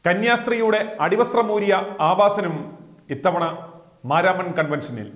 കന്യാസ്ത്രീയുടെ അടിവസ്ത്രമൂരിയ ആവാസനും ഇത്തവണ മാരാമൺ കൺവെൻഷനിൽ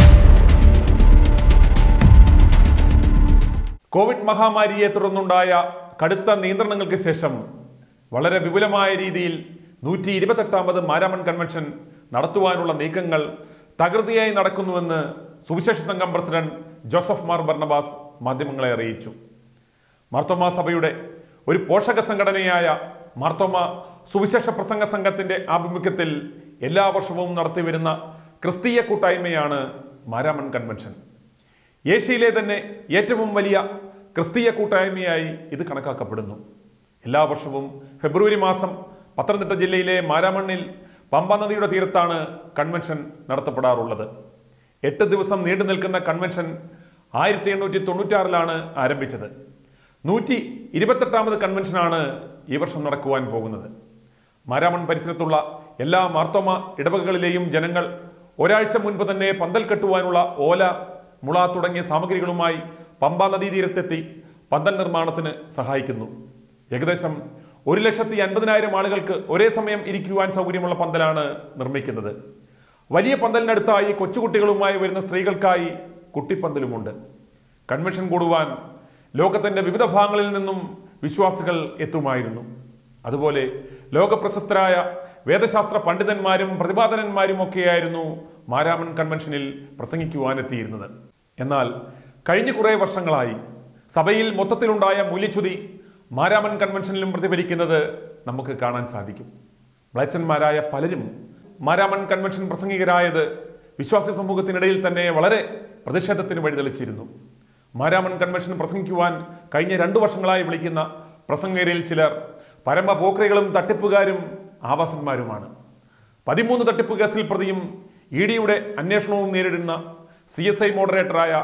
കോവിഡ് മഹാമാരിയെ തുടർന്നുണ്ടായ കടുത്ത നിയന്ത്രണങ്ങൾക്ക് ശേഷം വളരെ വിപുലമായ രീതിയിൽ നൂറ്റി ഇരുപത്തെട്ടാമത് മാരാമൺ കൺവെൻഷൻ നടത്തുവാനുള്ള നീക്കങ്ങൾ തകൃതിയായി നടക്കുന്നുവെന്ന് സുവിശേഷ സംഘം പ്രസിഡന്റ് ജോസഫ് മാർ ബർണബാസ് മാധ്യമങ്ങളെ അറിയിച്ചു മാർത്തോമ സഭയുടെ ഒരു പോഷക സംഘടനയായ മാർത്തോമ സുവിശേഷ പ്രസംഗ സംഘത്തിന്റെ ആഭിമുഖ്യത്തിൽ എല്ലാ വർഷവും നടത്തിവരുന്ന ക്രിസ്തീയ കൂട്ടായ്മയാണ് മാരാമൺ കൺവെൻഷൻ ഏഷ്യയിലെ തന്നെ ഏറ്റവും വലിയ ക്രിസ്തീയ കൂട്ടായ്മയായി ഇത് കണക്കാക്കപ്പെടുന്നു എല്ലാ വർഷവും ഫെബ്രുവരി മാസം പത്തനംതിട്ട ജില്ലയിലെ മാരാമണ്ണിൽ പമ്പ നദിയുടെ തീരത്താണ് കൺവെൻഷൻ നടത്തപ്പെടാറുള്ളത് എട്ട് ദിവസം നീണ്ടു നിൽക്കുന്ന കൺവെൻഷൻ ആയിരത്തി എണ്ണൂറ്റി തൊണ്ണൂറ്റാറിലാണ് ആരംഭിച്ചത് നൂറ്റി ഇരുപത്തെട്ടാമത് കൺവെൻഷനാണ് ഈ വർഷം നടക്കുവാൻ പോകുന്നത് മാരാമൺ പരിസരത്തുള്ള എല്ലാ മാർത്തോമ ഇടവകകളിലെയും ജനങ്ങൾ ഒരാഴ്ച മുൻപ് തന്നെ പന്തൽ കെട്ടുവാനുള്ള ഓല മുള തുടങ്ങിയ സാമഗ്രികളുമായി പമ്പാ നദീതീരത്തെത്തി പന്തൽ നിർമ്മാണത്തിന് സഹായിക്കുന്നു ഏകദേശം ഒരു ലക്ഷത്തി അൻപതിനായിരം ആളുകൾക്ക് ഒരേ സമയം ഇരിക്കുവാൻ സൗകര്യമുള്ള പന്തലാണ് നിർമ്മിക്കുന്നത് വലിയ പന്തലിനടുത്തായി കൊച്ചുകുട്ടികളുമായി വരുന്ന സ്ത്രീകൾക്കായി കുട്ടിപ്പന്തലുമുണ്ട് കൺവെൻഷൻ കൂടുവാൻ ലോകത്തിന്റെ വിവിധ ഭാഗങ്ങളിൽ നിന്നും വിശ്വാസികൾ എത്തുമായിരുന്നു അതുപോലെ ലോകപ്രശസ്തരായ വേദശാസ്ത്ര പണ്ഡിതന്മാരും പ്രതിപാദനന്മാരും ഒക്കെയായിരുന്നു മാരാമൺ കൺവെൻഷനിൽ പ്രസംഗിക്കുവാനെത്തിയിരുന്നത് എന്നാൽ കഴിഞ്ഞ കുറേ വർഷങ്ങളായി സഭയിൽ മൊത്തത്തിലുണ്ടായ മൂല്യച്യുതി മാരാമൺ കൺവെൻഷനിലും പ്രതിഫലിക്കുന്നത് നമുക്ക് കാണാൻ സാധിക്കും മ്ലേച്ഛന്മാരായ പലരും മാരാമൺ കൺവെൻഷൻ പ്രസംഗികരായത് വിശ്വാസി സമൂഹത്തിനിടയിൽ തന്നെ വളരെ പ്രതിഷേധത്തിന് വഴിതെളിച്ചിരുന്നു മാരാമൺ കൺവെൻഷൻ പ്രസംഗിക്കുവാൻ കഴിഞ്ഞ രണ്ടു വർഷങ്ങളായി വിളിക്കുന്ന പ്രസംഗകരിൽ ചിലർ പരമ പോക്രികളും തട്ടിപ്പുകാരും ആവാസന്മാരുമാണ് പതിമൂന്ന് തട്ടിപ്പ് കേസിൽ പ്രതിയും ഇ ഡിയുടെ അന്വേഷണവും നേരിടുന്ന സി എസ് ഐ മോഡറേറ്ററായ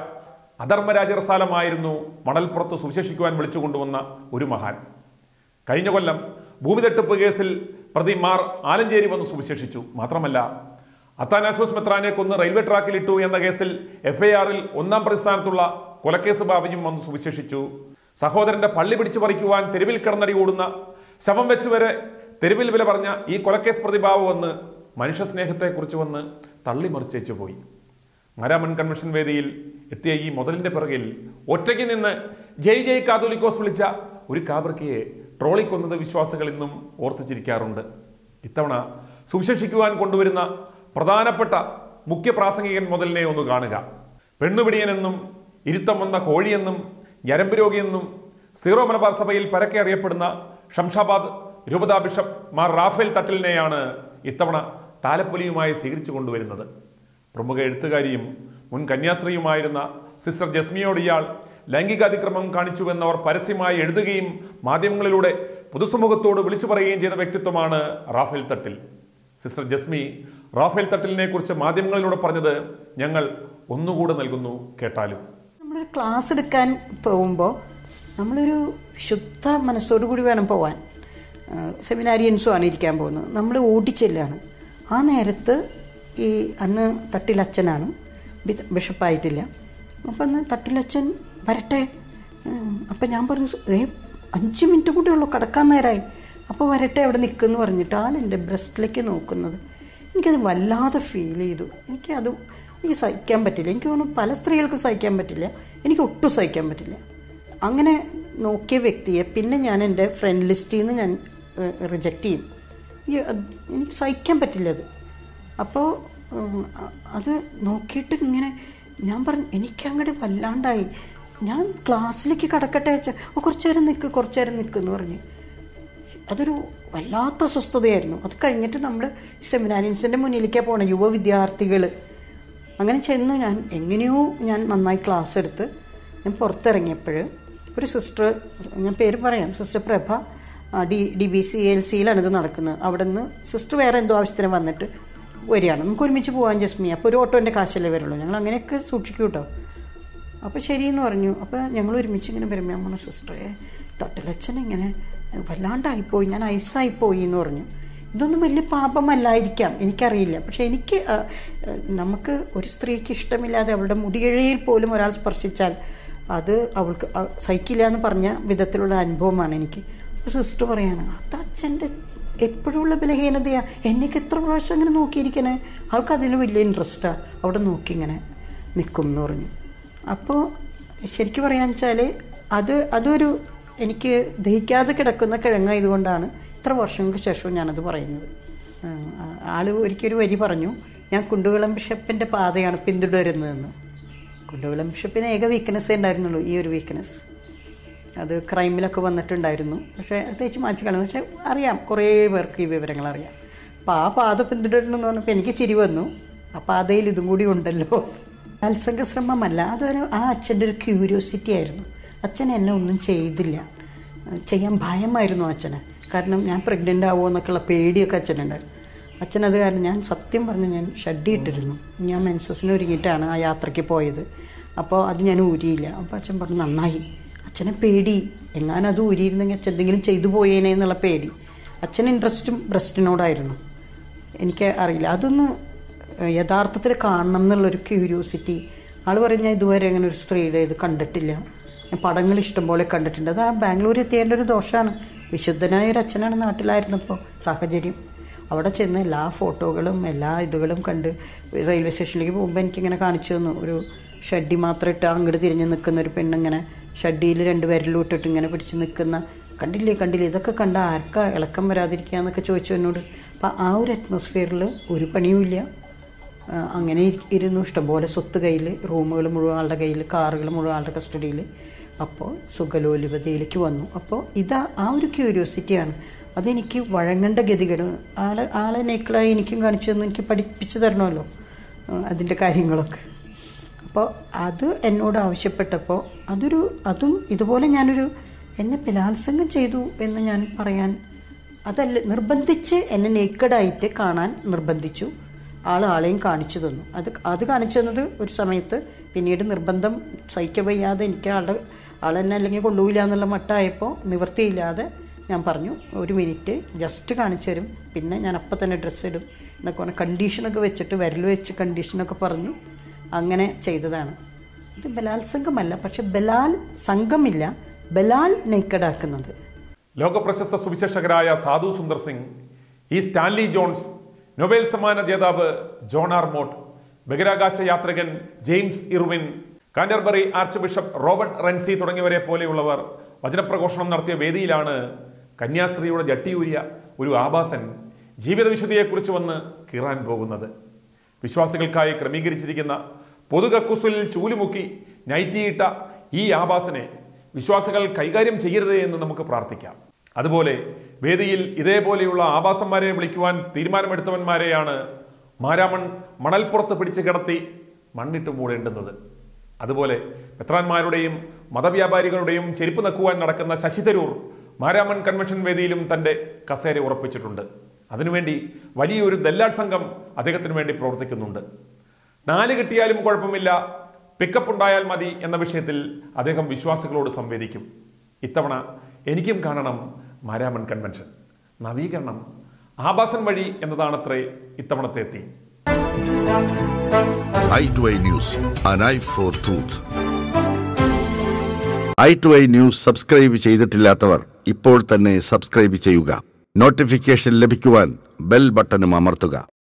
അധർമ്മരാജറസാലമായിരുന്നു മണൽപ്പുറത്ത് സുവിശേഷിക്കുവാൻ വിളിച്ചു കൊണ്ടുവന്ന ഒരു മഹാൻ കഴിഞ്ഞ കൊല്ലം ഭൂമി തട്ടിപ്പ് കേസിൽ പ്രതി മാർ ആലഞ്ചേരി വന്ന് സുവിശേഷിച്ചു മാത്രമല്ല അത്താനാസോസ് മെത്രാനെ കൊന്ന് റെയിൽവേ ട്രാക്കിൽ ഇട്ടു എന്ന കേസിൽ എഫ്ഐആറിൽ ഒന്നാം പ്രതിസ്ഥാനത്തുള്ള കൊലക്കേസ് ബാബയും വന്ന് സുവിശേഷിച്ചു സഹോദരന്റെ പള്ളി പിടിച്ചു പറിക്കുവാൻ തെരുവിൽ കിടന്നടി ഓടുന്ന ശവം വെച്ച് വരെ തെരുവിൽ വില പറഞ്ഞ ഈ കൊലക്കേസ് പ്രതിഭാവ് വന്ന് മനുഷ്യ സ്നേഹത്തെക്കുറിച്ച് വന്ന് തള്ളിമറിച്ചേച്ചു പോയി മാരാമൺ കൺവെൻഷൻ വേദിയിൽ എത്തിയ ഈ മുതലിന്റെ പിറകിൽ ഒറ്റയ്ക്ക് നിന്ന് ജയ് ജയ് കാതോലിക്കോസ് വിളിച്ച ഒരു കാബർക്കയെ ട്രോളിക്കൊന്നത് വിശ്വാസികൾ ഇന്നും ഓർത്തിച്ചിരിക്കാറുണ്ട് ഇത്തവണ സുവിശേഷിക്കുവാൻ കൊണ്ടുവരുന്ന പ്രധാനപ്പെട്ട മുഖ്യ പ്രാസംഗികൻ മുതലിനെ ഒന്ന് കാണുക പെണ്ണുപിടിയനെന്നും ഇരുത്തം വന്ന കോഴിയെന്നും ഞരമ്പ് രോഗിയെന്നും സീറോ മലബാർ സഭയിൽ പരക്കെ അറിയപ്പെടുന്ന ഷംഷാബാദ് രൂപതാ ബിഷപ്പ് മാർ റാഫേൽ തട്ടിലിനെയാണ് ഇത്തവണ താലപ്പൊലിയുമായി സ്വീകരിച്ചു കൊണ്ടുവരുന്നത് പ്രമുഖ എഴുത്തുകാരിയും മുൻ കന്യാസ്ത്രീയുമായിരുന്ന സിസ്റ്റർ ജസ്മിയോട് ഇയാൾ ലൈംഗികാതിക്രമം കാണിച്ചുവെന്നവർ പരസ്യമായി എഴുതുകയും മാധ്യമങ്ങളിലൂടെ പൊതുസമൂഹത്തോട് വിളിച്ചു പറയുകയും ചെയ്ത വ്യക്തിത്വമാണ് Raphael Thattil sister Jesme Raphael തട്ടിലിനെ കുറിച്ച് മാധ്യമങ്ങളിലൂടെ പറഞ്ഞത് ഞങ്ങൾ ഒന്നുകൂടെ നൽകുന്നു കേട്ടാലും നമ്മളൊരു ക്ലാസ് എടുക്കാൻ പോകുമ്പോൾ നമ്മളൊരു ശുദ്ധ മനസ്സോടു കൂടി വേണം പോവാൻ സെമിനാരിയൻസും ആണ് ഇരിക്കാൻ പോകുന്നത് നമ്മൾ ഓടിച്ചെല്ലാണ് ആ നേരത്ത് ഈ അന്ന് തട്ടിലച്ഛനാണ് ബി- ബിഷപ്പായിട്ടില്ല അപ്പം അന്ന് തട്ടിലച്ഛൻ വരട്ടെ ഉം, അപ്പം ഞാൻ പറഞ്ഞു ഏ അഞ്ച് മിനിറ്റ് കൂടെ ഉള്ളൂ കിടക്കാൻ നേരമായി അപ്പോൾ വരട്ടെ അവിടെ നിൽക്കുമെന്ന് പറഞ്ഞിട്ട് ആൾ എൻ്റെ ബ്രസ്റ്റിലേക്ക് നോക്കുന്നത് എനിക്കത് വല്ലാതെ ഫീൽ ചെയ്തു എനിക്കത് എനിക്ക് സഹിക്കാൻ പറ്റില്ല എനിക്ക് തോന്നുന്നു പല സ്ത്രീകൾക്കും സഹിക്കാൻ പറ്റില്ല എനിക്ക് ഒട്ടും സഹിക്കാൻ പറ്റില്ല അങ്ങനെ നോക്കിയ വ്യക്തിയെ പിന്നെ ഞാൻ എൻ്റെ ഫ്രണ്ട് ലിസ്റ്റിൽ നിന്ന് ഞാൻ റിജക്റ്റ് ചെയ്യും ഈ അത് എനിക്ക് സഹിക്കാൻ പറ്റില്ല അത് അപ്പോൾ ഉം, അ- അത് നോക്കിയിട്ട് ഇങ്ങനെ ഞാൻ പറഞ്ഞു എനിക്കങ്ങോട്ട് വല്ലാണ്ടായി ഞാൻ ക്ലാസ്സിലേക്ക് കടക്കട്ടെ വെച്ചാൽ കുറച്ചു നേരം നിൽക്ക് കുറച്ചു നേരം നിൽക്കുമെന്ന് പറഞ്ഞു അതൊരു വല്ലാത്ത അസ്വസ്ഥതയായിരുന്നു അത് കഴിഞ്ഞിട്ട് നമ്മൾ സെമിനാരിൻസിൻ്റെ മുന്നിലേക്കാണ് പോകണം യുവ വിദ്യാർത്ഥികൾ അങ്ങനെ ചെന്നു ഞാൻ എങ്ങനെയോ ഞാൻ നന്നായി ക്ലാസ് എടുത്ത് ഞാൻ പുറത്തിറങ്ങിയപ്പോൾ ഒരു സിസ്റ്റർ ഞാൻ പേര് പറയാം സിസ്റ്റർ പ്രഭ ആ, D D B C L സിയിലാണ് ഇത് നടക്കുന്നത് അവിടെ നിന്ന് സിസ്റ്റർ വേറെ എന്തോ ആവശ്യത്തിന് വന്നിട്ട് വരികയാണ് നമുക്ക് ഒരുമിച്ച് പോകാൻ ജസ്മി അപ്പോൾ ഒരു ഓട്ടോൻ്റെ കാശല്ലേ വരുള്ളൂ ഞങ്ങൾ അങ്ങനെയൊക്കെ സൂക്ഷിക്കും കേട്ടോ അപ്പോൾ ശരിയെന്ന് പറഞ്ഞു അപ്പോൾ ഞങ്ങൾ ഒരുമിച്ച് ഇങ്ങനെ വരുമ്പോൾ ഞാൻ പറഞ്ഞു സിസ്റ്ററെ തട്ടിലച്ഛൻ ഇങ്ങനെ വല്ലാണ്ടായിപ്പോയി ഞാൻ ഐസായിപ്പോയി എന്ന് പറഞ്ഞു ഇതൊന്നും വലിയ പാപമല്ലായിരിക്കാം എനിക്കറിയില്ല പക്ഷെ എനിക്ക് ആ, ആ, നമുക്ക് ഒരു സ്ത്രീക്ക് ഇഷ്ടമില്ലാതെ അവളുടെ മുടിയിഴയിൽ പോലും ഒരാൾ സ്പർശിച്ചാൽ അത് അവൾക്ക് ആ, സഹിക്കില്ല എന്ന് പറഞ്ഞ വിധത്തിലുള്ള അനുഭവമാണ് എനിക്ക് അപ്പോൾ സിസ്റ്റർ പറയാണ് അത് അച്ഛൻ്റെ എപ്പോഴുള്ള ബലഹീനതയാ എന്നൊക്കെ എത്ര പ്രാവശ്യം അങ്ങനെ നോക്കിയിരിക്കണേ ആൾക്ക് അതിൽ വലിയ ഇൻട്രസ്റ്റാ അവിടെ നോക്കി ഇങ്ങനെ നിൽക്കും എന്ന് പറഞ്ഞു അപ്പോൾ ശരിക്കും പറയാന്ന് വെച്ചാൽ അത് അതൊരു എനിക്ക് ദഹിക്കാതെ കിടക്കുന്ന കിഴങ്ങായതുകൊണ്ടാണ് ഇത്ര വർഷങ്ങൾക്ക് ശേഷവും ഞാനത് പറയുന്നത് ആ, ആള് ഒരിക്കലൊരു വരി പറഞ്ഞു ഞാൻ കുണ്ടുകുളം ബിഷപ്പിൻ്റെ പാതയാണ് പിന്തുടരുന്നതെന്ന് കുണ്ടുകുളം ബിഷപ്പിന് ഏക വീക്ക്നെസ്സേ ഉണ്ടായിരുന്നുള്ളൂ ഈ ഒരു വീക്ക്നെസ് അത് ക്രൈമിലൊക്കെ വന്നിട്ടുണ്ടായിരുന്നു പക്ഷേ തേച്ച് മാറ്റി കളഞ്ഞു പക്ഷേ അറിയാം കുറേ പേർക്ക് ഈ വിവരങ്ങൾ അറിയാം അപ്പോൾ ആ പാത പിന്തുടരണമെന്ന് പറഞ്ഞപ്പോൾ എനിക്ക് ചിരി വന്നു ആ പാതയിൽ ഇതും കൂടി ഉണ്ടല്ലോ മത്സംഗ ശ്രമമല്ല അതൊരു ആ അച്ഛൻ്റെ ഒരു ക്യൂരിയോസിറ്റി ആയിരുന്നു അച്ഛൻ എന്നെ ഒന്നും ചെയ്തില്ല ചെയ്യാൻ ഭയമായിരുന്നു അച്ഛന് കാരണം ഞാൻ പ്രഗ്നൻ്റ് ആവുമോ എന്നൊക്കെയുള്ള പേടിയൊക്കെ അച്ഛനുണ്ടായിരുന്നു അച്ഛനത് കാരണം ഞാൻ സത്യം പറഞ്ഞ് ഞാൻ ഷഡ്ഡി ഇട്ടിരുന്നു ഞാൻ മെൻസസിന് ഒരുങ്ങിയിട്ടാണ് ആ യാത്രയ്ക്ക് പോയത് അപ്പോൾ അത് ഞാൻ ഊരിയില്ല അപ്പോൾ അച്ഛൻ പറഞ്ഞു നന്നായി അച്ഛനെ പേടി എങ്ങാനും അത് ഊരിയിരുന്നെങ്കിൽ അച്ഛൻ എന്തെങ്കിലും ചെയ്തു പോയേനെ എന്നുള്ള പേടി അച്ഛന് ഇൻട്രസ്റ്റും ബ്രസ്റ്റിനോടായിരുന്നു എനിക്ക് അറിയില്ല അതൊന്ന് യഥാർത്ഥത്തിൽ കാണണം എന്നുള്ളൊരു ക്യൂരിയോസിറ്റി ആൾ പറയും ഞാൻ ഇതുവരെ അങ്ങനെ ഒരു സ്ത്രീയുടെ ഇത് കണ്ടിട്ടില്ല ഞാൻ പടങ്ങൾ ഇഷ്ടംപോലെ കണ്ടിട്ടുണ്ട് അത് ആ ബാംഗ്ലൂർ എത്തിയേണ്ട ഒരു ദോഷമാണ് വിശുദ്ധനായ ഒരു അച്ഛനാണ് നാട്ടിലായിരുന്നപ്പോൾ സാഹചര്യം അവിടെ ചെന്ന് എല്ലാ ഫോട്ടോകളും എല്ലാ ഇതുകളും കണ്ട് റെയിൽവേ സ്റ്റേഷനിലേക്ക് പോകുമ്പോൾ എനിക്കിങ്ങനെ കാണിച്ചു തന്നു ഒരു ഷഡ്ഡി മാത്രം ഇട്ട് അങ്ങോട്ട് തിരിഞ്ഞ് നിൽക്കുന്ന ഒരു പെണ്ണിങ്ങനെ ഷഡ്ഡിയിൽ രണ്ട് വിരലും ഇട്ടിട്ട് ഇങ്ങനെ പിടിച്ച് നിൽക്കുന്ന കണ്ടില്ലേ കണ്ടില്ലേ ഇതൊക്കെ കണ്ട ആർക്കാ ഇളക്കം വരാതിരിക്കുക എന്നൊക്കെ ചോദിച്ചു എന്നോട് അപ്പം ആ ഒരു അറ്റ്മോസ്ഫിയറിൽ ഒരു പണിയുമില്ല ആ, അങ്ങനെ ഇരി- ഇരുന്നു ഇഷ്ടംപോലെ സ്വത്ത് കയ്യിൽ റൂമുകൾ മുഴുവൻ ആളുടെ കയ്യിൽ കാറുകൾ മുഴുവൻ ആളുടെ കസ്റ്റഡിയിൽ അപ്പോൾ സുഖലോലുപതയിലേക്ക് വന്നു അപ്പോൾ ഇതാ ആ ഒരു ക്യൂരിയോസിറ്റിയാണ് അതെനിക്ക് വഴങ്ങേണ്ട ഗതികേട് ആളെ ആളെ നേക്കളായി എനിക്കും കാണിച്ചു തന്നു എനിക്ക് പഠിപ്പിച്ചു തരണമല്ലോ ആ, അതിൻ്റെ കാര്യങ്ങളൊക്കെ അപ്പോൾ അത് എന്നോട് ആവശ്യപ്പെട്ടപ്പോൾ അതൊരു അതും ഇതുപോലെ ഞാനൊരു എന്നെ ബലാത്സംഗം ചെയ്തു എന്ന് ഞാൻ പറയാൻ അതല്ല നിർബന്ധിച്ച് എന്നെ നേക്കഡായിട്ട് കാണാൻ നിർബന്ധിച്ചു ആൾ ആളെയും കാണിച്ചു തന്നു അത് അത് കാണിച്ചു തന്നത് ഒരു സമയത്ത് പിന്നീട് നിർബന്ധം സഹിക്കാൻ വയ്യാതെ എനിക്ക് ആളുടെ ആളെന്നെ അല്ലെങ്കിൽ കൊണ്ടുപോയില്ല എന്നുള്ള മട്ടായപ്പോൾ നിവൃത്തിയില്ലാതെ ഞാൻ പറഞ്ഞു ഒരു മിനിറ്റ് ജസ്റ്റ് കാണിച്ചു തരും പിന്നെ ഞാൻ അപ്പം തന്നെ ഡ്രസ്സ് ഇടും എന്നൊക്കെ പറഞ്ഞ് കണ്ടീഷനൊക്കെ വെച്ചിട്ട് വിരൽ വെച്ച് കണ്ടീഷനൊക്കെ പറഞ്ഞ് അങ്ങനെ ചെയ്തതാണ് ഇത് ബലാത്സംഗമല്ല പക്ഷെ ബലാൽ സംഘമില്ല ബലാൽ നെയ്ക്കടാക്കുന്നത് ലോകപ്രശസ്ത സുവിശേഷകരായ സാധു സുന്ദർ സിംഗ് ഈ സ്റ്റാൻലി ജോൺസ് നൊബേൽ സമ്മാന ജേതാവ് ജോൺ ആർമോട്ട് ബഹിരാകാശ യാത്രികൻ James Irwin Canterbury archbishop Robert Runcie തുടങ്ങിയവരെ പോലെയുള്ളവർ വചനപ്രഘോഷണം നടത്തിയ വേദിയിലാണ് കന്യാസ്ത്രീയുടെ ജട്ടിയൂരിയ ഒരു ആഭാസൻ ജീവിത വിശുദ്ധിയെക്കുറിച്ച് വന്ന് കീറാൻ പോകുന്നത് വിശ്വാസികൾക്കായി ക്രമീകരിച്ചിരിക്കുന്ന പൊതുകക്കുസിൽ ചൂലുമുക്കി നൈറ്റിയിട്ട ഈ ആഭാസനെ വിശ്വാസികൾ കൈകാര്യം ചെയ്യരുതേ എന്ന് നമുക്ക് പ്രാർത്ഥിക്കാം അതുപോലെ വേദിയിൽ ഇതേപോലെയുള്ള ആഭാസന്മാരെ വിളിക്കുവാൻ തീരുമാനമെടുത്തവന്മാരെയാണ് മാരാമൺ മണൽപ്പുറത്ത് പിടിച്ചു കിടത്തി മണ്ണിട്ട് മൂടേണ്ടുന്നത് അതുപോലെ മെത്രാന്മാരുടെയും മതവ്യാപാരികളുടെയും ചെരുപ്പ് നക്കുവാൻ നടക്കുന്ന ശശി തരൂർ മാരാമൺ കൺവെൻഷൻ വേദിയിലും തന്റെ കസേര ഉറപ്പിച്ചിട്ടുണ്ട് അതിനുവേണ്ടി വലിയൊരു ദല്ലാൾ സംഘം അദ്ദേഹത്തിന് വേണ്ടി പ്രവർത്തിക്കുന്നുണ്ട് നാല് കിട്ടിയാലും കുഴപ്പമില്ല പിക്കപ്പ് ഉണ്ടായാൽ മതി എന്ന വിഷയത്തിൽ അദ്ദേഹം വിശ്വാസികളോട് സംവേദിക്കും ഇത്തവണ എനിക്കും കാണണം മാരാമൺ കൺവെൻഷൻ നവീകരണം ആഭാസൻ വഴി എന്നതാണത്രേ ഇത്തവണത്തെ theme eye to eye news an eye for truth eye to eye news subscribe ചെയ്തിട്ടില്ലാത്തവർ ഇപ്പോൾ തന്നെ സബ്സ്ക്രൈബ് ചെയ്യുക നോട്ടിഫിക്കേഷൻ ലഭിക്കുവാൻ ബെൽ ബട്ടണും അമർത്തുക